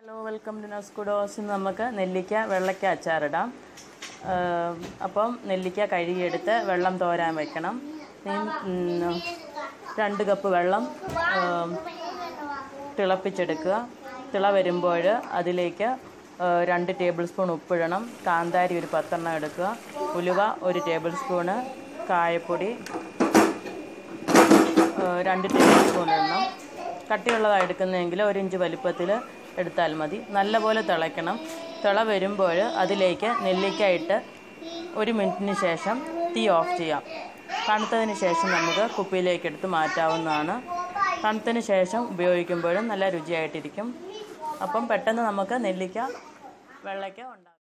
hello welcome to നസ്കുഡോസ് ഇന്ന് നമുക്ക് നെല്ലിക്ക വെള്ളയ്ക്ക അച്ചാറിടാം ആം, അപ്പം നെല്ലിക്ക കഴുകിയെടുത്ത് വെള്ളം തോരാൻ വെക്കണം ഇനി, ഉം, രണ്ട് കപ്പ് വെള്ളം ആം, തിളപ്പിച്ചെടുക്കുക തിള വരുമ്പോൾ അതിലേക്ക് ആ, രണ്ട് ടേബിൾ സ്പൂൺ ഉപ്പിടണം കാന്താരി ഒരു പത്തെണ്ണം എടുക്കുക ഉലുവ ഒരു ടേബിൾ സ്പൂണ് കായപ്പൊടി ഏഹ് രണ്ട് ടേബിൾ സ്പൂൺ എണ്ണം കട്ടിയുള്ളതാണ് എടുക്കുന്നതെങ്കിൽ ഒരു ഇഞ്ച് വലിപ്പത്തിൽ എടുത്താൽ മതി നല്ലപോലെ തിളയ്ക്കണം തിള വരുമ്പോൾ അതിലേക്ക് നെല്ലിക്ക ഇട്ട് ഒരു മിനിറ്റിന് ശേഷം തീ ഓഫ് ചെയ്യാം തണുത്തതിന് ശേഷം നമുക്ക് കുപ്പിയിലേക്ക് എടുത്ത് മാറ്റാവുന്നതാണ് തണുത്തതിന് ശേഷം ഉപയോഗിക്കുമ്പോഴും നല്ല രുചിയായിട്ടിരിക്കും അപ്പം പെട്ടെന്ന് നമുക്ക് നെല്ലിക്ക വെള്ളയ്ക്ക ഉണ്ടാക്കാം